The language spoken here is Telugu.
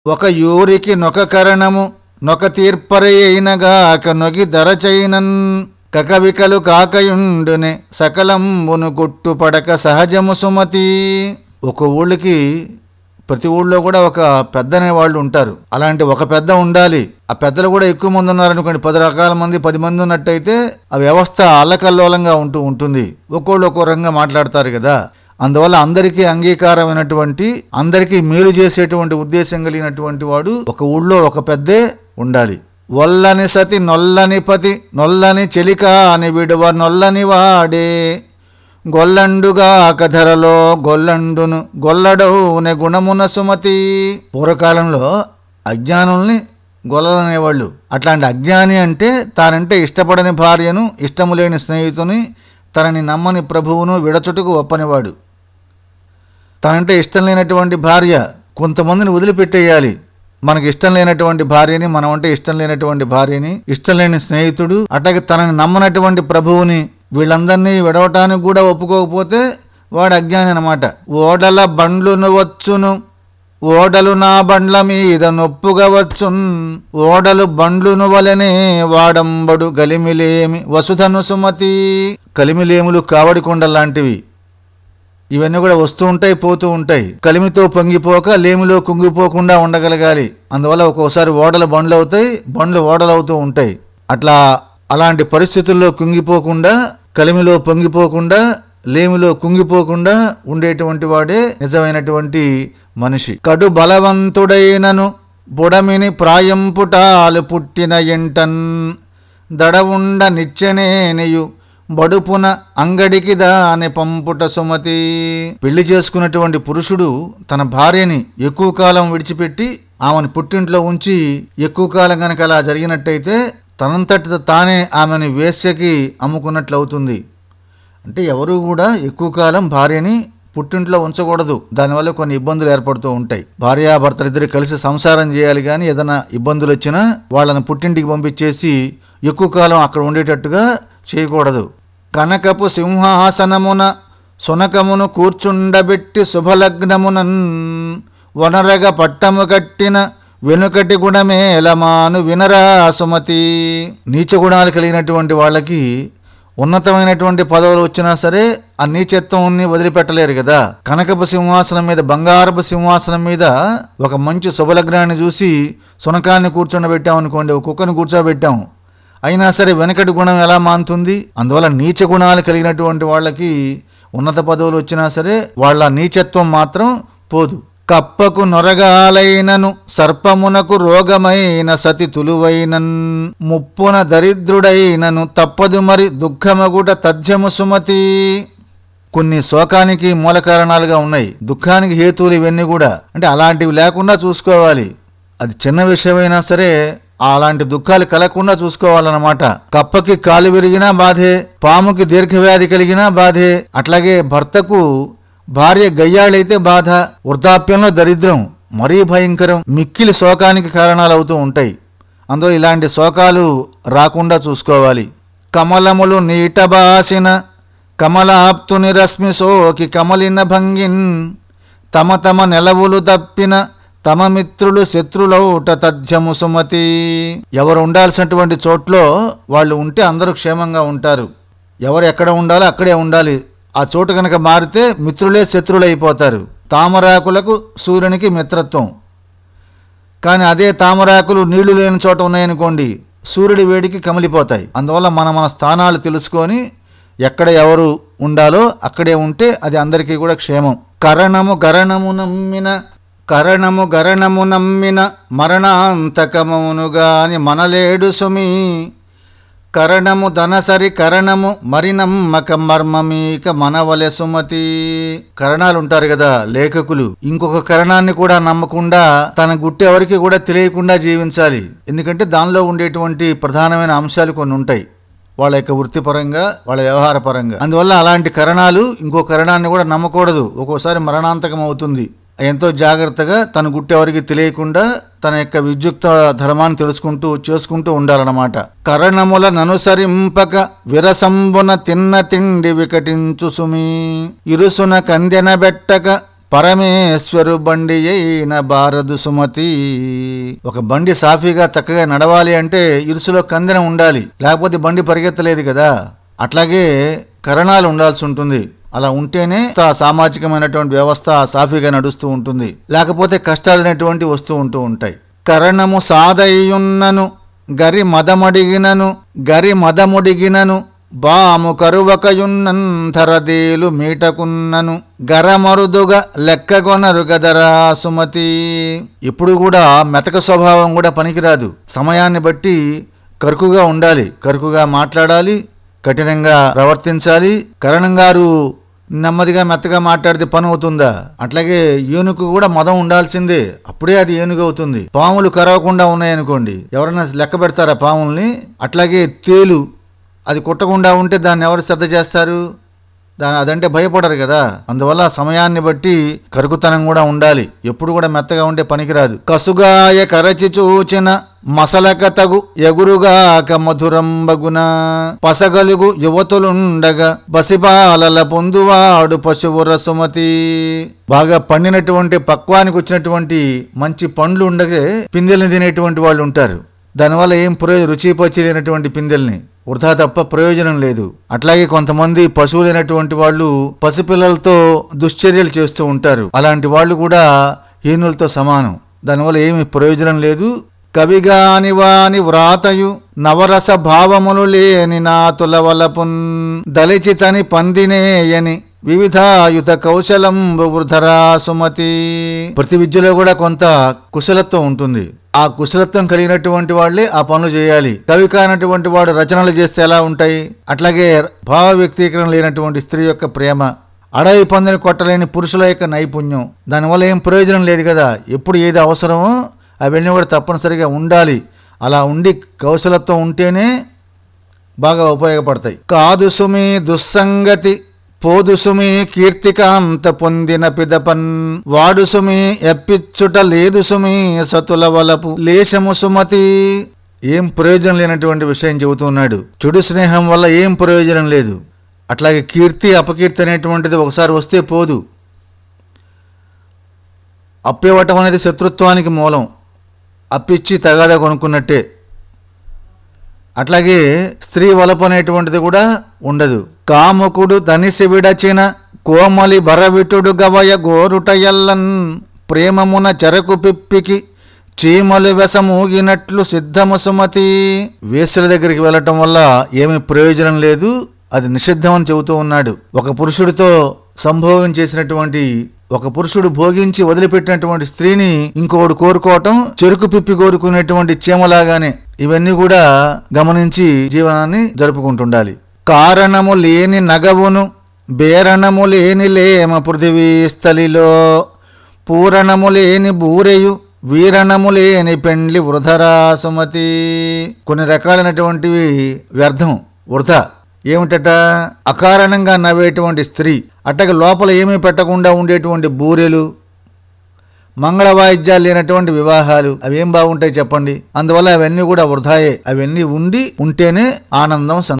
ఒక యూరికి నొక కరణము నొక తీర్పరయైనగాక నొగి దరచైనన్ కకవికలు కాకయుండునే సకలంబును గుట్టుపడక సహజము సుమతి ఒక ఊళ్ళకి ప్రతి ఊళ్ళో కూడా ఒక పెద్ద అనే వాళ్ళు ఉంటారు అలాంటి ఒక పెద్ద ఉండాలి ఆ పెద్దలు కూడా ఎక్కువ మంది ఉన్నారనుకోండి పది రకాల మంది పది మంది ఉన్నట్టయితే ఆ వ్యవస్థ అల్లకల్లోలంగా ఉంటూ ఉంటుంది ఒక్కోళ్ళు ఒక్కో రంగా మాట్లాడతారు కదా అందువల్ల అందరికీ అంగీకారమైనటువంటి అందరికీ మేలు చేసేటువంటి ఉద్దేశం కలిగినటువంటి వాడు ఒక ఊళ్ళో ఒక పెద్దే ఉండాలి వల్లని సతి నొల్లని పతి నొల్లని చెలిక అని విడువ నొల్లని వాడే గొల్లండుగా కధరలో గొల్లండును గొల్లడవునే గుణమున సుమతి పూర్వకాలంలో అజ్ఞానుల్ని గొల్లలనేవాళ్ళు అట్లాంటి అజ్ఞాని అంటే తానంటే ఇష్టపడని భార్యను ఇష్టము లేని స్నేహితుని తనని నమ్మని ప్రభువును విడచుటకు ఒప్పనివాడు తనంటే ఇష్టం లేనటువంటి భార్య కొంతమందిని వదిలిపెట్టేయాలి మనకి ఇష్టం లేనటువంటి భార్యని మనం అంటే ఇష్టం లేనటువంటి భార్యని ఇష్టం లేని స్నేహితుడు అట్లాగే తనని నమ్మనటువంటి ప్రభువుని వీళ్ళందరినీ విడవటానికి కూడా ఒప్పుకోకపోతే వాడు అజ్ఞాని అనమాట ఓడల బండ్లును వచ్చును ఓడలు నా బండ్ల మీద నొప్పుగా వచ్చున్ ఓడలు బండ్లును వలనే వాడంబడు గలిమిలేమి వసుధను సుమతి కలిమిలేములు కావడి కొండలాంటివి ఇవన్నీ కూడా వస్తూ ఉంటాయి పోతూ ఉంటాయి కలిమితో పొంగిపోక లేమిలో కుంగిపోకుండా ఉండగలగాలి అందువల్ల ఒక్కోసారి ఓడలు బండ్లు అవుతాయి బండ్లు ఓడలు అవుతూ ఉంటాయి అట్లా అలాంటి పరిస్థితుల్లో కుంగిపోకుండా కలిమిలో పొంగిపోకుండా లేమిలో కుంగిపోకుండా ఉండేటువంటి వాడే నిజమైనటువంటి మనిషి కడు బలవంతుడైనను బుడమిని ప్రాయంపుటాలు పుట్టిన ఎంటన్ దడవుండ నిచ్చెనేనియు బడుపున అంగడికి దాని పంపుట సుమతి పెళ్లి చేసుకున్నటువంటి పురుషుడు తన భార్యని ఎక్కువ కాలం విడిచిపెట్టి ఆమెను పుట్టింట్లో ఉంచి ఎక్కువ కాలం కనుక అలా జరిగినట్టయితే తనంతటి తానే ఆమెను వేశ్యకి అమ్ముకున్నట్లు అవుతుంది అంటే ఎవరు కూడా ఎక్కువ కాలం భార్యని పుట్టింట్లో ఉంచకూడదు దానివల్ల కొన్ని ఇబ్బందులు ఏర్పడుతూ ఉంటాయి భార్యాభర్తలు ఇద్దరు కలిసి సంసారం చేయాలి కానీ ఏదైనా ఇబ్బందులు వచ్చినా వాళ్ళని పుట్టింటికి పంపించేసి ఎక్కువ కాలం అక్కడ ఉండేటట్టుగా చేయకూడదు కనకపు సింహాసనమున సునకమును కూర్చుండబెట్టి శుభలగ్నమునన్ వనరగ పట్టము కట్టిన వెనుకటి గుణమేలమాను వినరా సుమతి నీచ గుణాలు కలిగినటువంటి వాళ్ళకి ఉన్నతమైనటువంటి పదవులు వచ్చినా సరే ఆ నీచత్వాన్ని వదిలిపెట్టలేరు కదా కనకపు సింహాసనం మీద బంగారపు సింహాసనం మీద ఒక మంచి శుభలగ్నాన్ని చూసి సునకాన్ని కూర్చోబెట్టాం అనుకోండి ఒక కుక్కను కూర్చోబెట్టాం అయినా సరే వెనకటి గుణం ఎలా మానుతుంది అందువల్ల నీచ గుణాలు కలిగినటువంటి వాళ్ళకి ఉన్నత పదవులు వచ్చినా సరే వాళ్ళ నీచత్వం మాత్రం పోదు కప్పకు నొరగాలైనను సర్పమునకు రోగమైన సతి తులువైనన్ ముప్పున దరిద్రుడైనను తప్పదు మరి దుఃఖమగుట తథ్యము సుమతి కొన్ని శోకానికి మూల కారణాలుగా ఉన్నాయి దుఃఖానికి హేతువులు ఇవన్నీ కూడా అంటే అలాంటివి లేకుండా చూసుకోవాలి అది చిన్న విషయమైనా సరే అలాంటి దుఃఖాలు కలగకుండా చూసుకోవాలన్నమాట కప్పకి కాలు విరిగినా బాధే పాముకి దీర్ఘవ్యాధి కలిగినా బాధే అట్లాగే భర్తకు భార్య గయ్యాళైతే బాధ వృద్ధాప్యంలో దరిద్రం మరీ భయంకరం మిక్కిలి శోకానికి కారణాలు అవుతూ ఉంటాయి అందులో ఇలాంటి శోకాలు రాకుండా చూసుకోవాలి కమలములు నీటబాసిన కమలాప్తుని రశ్మి సోకి కమలిన భంగిన్ తమ తమ నెలవులు తప్పిన తమ మిత్రులు శత్రులౌట తథ్యము సుమతి ఎవరు ఉండాల్సినటువంటి చోట్లో వాళ్ళు ఉంటే అందరూ క్షేమంగా ఉంటారు ఎవరు ఎక్కడ ఉండాలో అక్కడే ఉండాలి ఆ చోటు కనుక మారితే మిత్రులే శత్రులైపోతారు తామరాకులకు సూర్యునికి మిత్రత్వం కానీ అదే తామరాకులు నీళ్లు లేని చోట ఉన్నాయనుకోండి సూర్యుడి వేడికి కమిలిపోతాయి అందువల్ల మన మన స్థానాలు తెలుసుకొని ఎక్కడ ఎవరు ఉండాలో అక్కడే ఉంటే అది అందరికీ కూడా క్షేమం కరణము గరణము నమ్మిన కరణము గరణము నమ్మిన మరణాంతకమును గాని మనలేడు సుమి కరణము ధనసరి కరణము మరి నమ్మక మర్మమీక మనవలె సుమతి కరణాలు ఉంటారు కదా లేఖకులు ఇంకొక కరణాన్ని కూడా నమ్మకుండా తన గుట్టి ఎవరికి కూడా తెలియకుండా జీవించాలి ఎందుకంటే దానిలో ఉండేటువంటి ప్రధానమైన అంశాలు కొన్ని ఉంటాయి వాళ్ళ యొక్క వృత్తిపరంగా వాళ్ళ వ్యవహార పరంగా అందువల్ల అలాంటి కరణాలు ఇంకో కరణాన్ని కూడా నమ్మకూడదు ఒక్కోసారి మరణాంతకం అవుతుంది ఎంతో జాగ్రత్తగా తన గుట్టెవరికి తెలియకుండా తన యొక్క విద్యుక్త ధర్మాన్ని తెలుసుకుంటూ చేసుకుంటూ ఉండాలన్నమాట కరణముల ననుసరింపక విరసంబున తిన్న తిండి వికటించు సుమి ఇరుసున కందెన బెట్టక పరమేశ్వరు బండి అయిన బారదు సుమతి ఒక బండి సాఫీగా చక్కగా నడవాలి అంటే ఇరుసులో కందెన ఉండాలి లేకపోతే బండి పరిగెత్తలేదు కదా అట్లాగే కరణాలు ఉండాల్సి ఉంటుంది అలా ఉంటేనే ఆ సామాజికమైనటువంటి వ్యవస్థ సాఫీగా నడుస్తూ ఉంటుంది లేకపోతే కష్టాలు అనేటువంటి వస్తూ ఉంటూ ఉంటాయి కరణము సాదయ్యున్నను గరి మదమడిగినను గరి మదముడిగినను బాము కరువకయున్నన్ ధరదేలు మీటకున్నను గరమరుదుగా లెక్కగొనరు గదరా సుమతి ఇప్పుడు కూడా మెతక స్వభావం కూడా పనికిరాదు సమయాన్ని బట్టి కరుకుగా ఉండాలి కరుకుగా మాట్లాడాలి కఠినంగా ప్రవర్తించాలి కరణం గారు నెమ్మదిగా మెత్తగా మాట్లాడితే పని అవుతుందా అట్లాగే ఏనుగు కూడా మదం ఉండాల్సిందే అప్పుడే అది ఏనుగు అవుతుంది పాములు కరవకుండా ఉన్నాయనుకోండి ఎవరైనా లెక్క పెడతారా పాముల్ని అట్లాగే తేలు అది కుట్టకుండా ఉంటే దాన్ని ఎవరు శ్రద్ధ చేస్తారు దాని అదంటే భయపడరు కదా అందువల్ల సమయాన్ని బట్టి కరుకుతనం కూడా ఉండాలి ఎప్పుడు కూడా మెత్తగా ఉంటే పనికిరాదు కసుగాయ కరచి చూచిన మసలక తగు ఎగురుగాక మధురంబగున పసగలుగు యువతులుండగా బసిబాలల పొందువాడు పశువుర సుమతి బాగా పండినటువంటి పక్వానికి వచ్చినటువంటి మంచి పండ్లు ఉండగే పిందెల్ని తినేటువంటి వాళ్ళు ఉంటారు దానివల్ల ఏం ప్రయోజనం రుచి పచ్చి లేనటువంటి పిందెల్ని వృధా తప్ప ప్రయోజనం లేదు అట్లాగే కొంతమంది పశువులైనటువంటి వాళ్ళు పసిపిల్లలతో దుశ్చర్యలు చేస్తూ ఉంటారు అలాంటి వాళ్ళు కూడా హీనులతో సమానం దానివల్ల ఏమి ప్రయోజనం లేదు కవిగాని వాని వ్రాతయు నవరస భావములు లేని నాతుల వలపున్ దలిచి చని పందినేయని వివిధాయుత కౌశలం వృధరా సుమతి ప్రతి విద్యలో కూడా కొంత కుశలత్వం ఉంటుంది ఆ కుశలత్వం కలిగినటువంటి వాళ్ళే ఆ పనులు చేయాలి కవి కానటువంటి వాడు రచనలు చేస్తే ఎలా ఉంటాయి అట్లాగే భావ వ్యక్తీకరణ లేనటువంటి స్త్రీ యొక్క ప్రేమ అడవి పందిని కొట్టలేని పురుషుల యొక్క నైపుణ్యం దానివల్ల ఏం ప్రయోజనం లేదు కదా ఎప్పుడు ఏది అవసరమో అవన్నీ కూడా తప్పనిసరిగా ఉండాలి అలా ఉండి కౌశలత్వం ఉంటేనే బాగా ఉపయోగపడతాయి కాదు సుమి దుస్సంగతి పోదు సుమి కీర్తికాంత పొందిన పిదపన్ వాడు సుమి ఎప్పిచ్చుట లేదు సుమి సతుల వలపు లేశము సుమతి ఏం ప్రయోజనం లేనటువంటి విషయం చెబుతున్నాడు చెడు స్నేహం వల్ల ఏం ప్రయోజనం లేదు అట్లాగే కీర్తి అపకీర్తి అనేటువంటిది ఒకసారి వస్తే పోదు అప్పివ్వటం అనేది శత్రుత్వానికి మూలం అప్పిచ్చి తగాదా కొనుక్కున్నట్టే అట్లాగే స్త్రీ వలపు అనేటువంటిది కూడా ఉండదు కాముకుడు ధనిసి విడచిన కోమలి బరవిటుడు గవయ గోరుట ఎల్లన్ ప్రేమమున చెరకు పిప్పికి చీమలు వెసమూగినట్లు సిద్ధము సుమతి వేసుల దగ్గరికి వెళ్ళటం వల్ల ఏమీ ప్రయోజనం లేదు అది నిషిద్ధం అని చెబుతూ ఉన్నాడు ఒక పురుషుడితో సంభోగం చేసినటువంటి ఒక పురుషుడు భోగించి వదిలిపెట్టినటువంటి స్త్రీని ఇంకొకడు కోరుకోవటం చెరుకు పిప్పి కోరుకునేటువంటి చీమలాగానే ఇవన్నీ కూడా గమనించి జీవనాన్ని జరుపుకుంటుండాలి కారణము లేని నగవును బేరణము లేని లేమ పృథివీ స్థలిలో పూరణము లేని బూరెయు వీరణము లేని పెండ్లి వృధరా సుమతి కొన్ని రకాలైనటువంటివి వ్యర్థం వృధా ఏమిటట అకారణంగా నవ్వేటువంటి స్త్రీ అట్టగా లోపల ఏమీ పెట్టకుండా ఉండేటువంటి బూరెలు మంగళ వాయిద్యాలు లేనటువంటి వివాహాలు అవి ఏం బాగుంటాయి చెప్పండి అందువల్ల అవన్నీ కూడా వృధాయే అవన్నీ ఉండి ఉంటేనే ఆనందం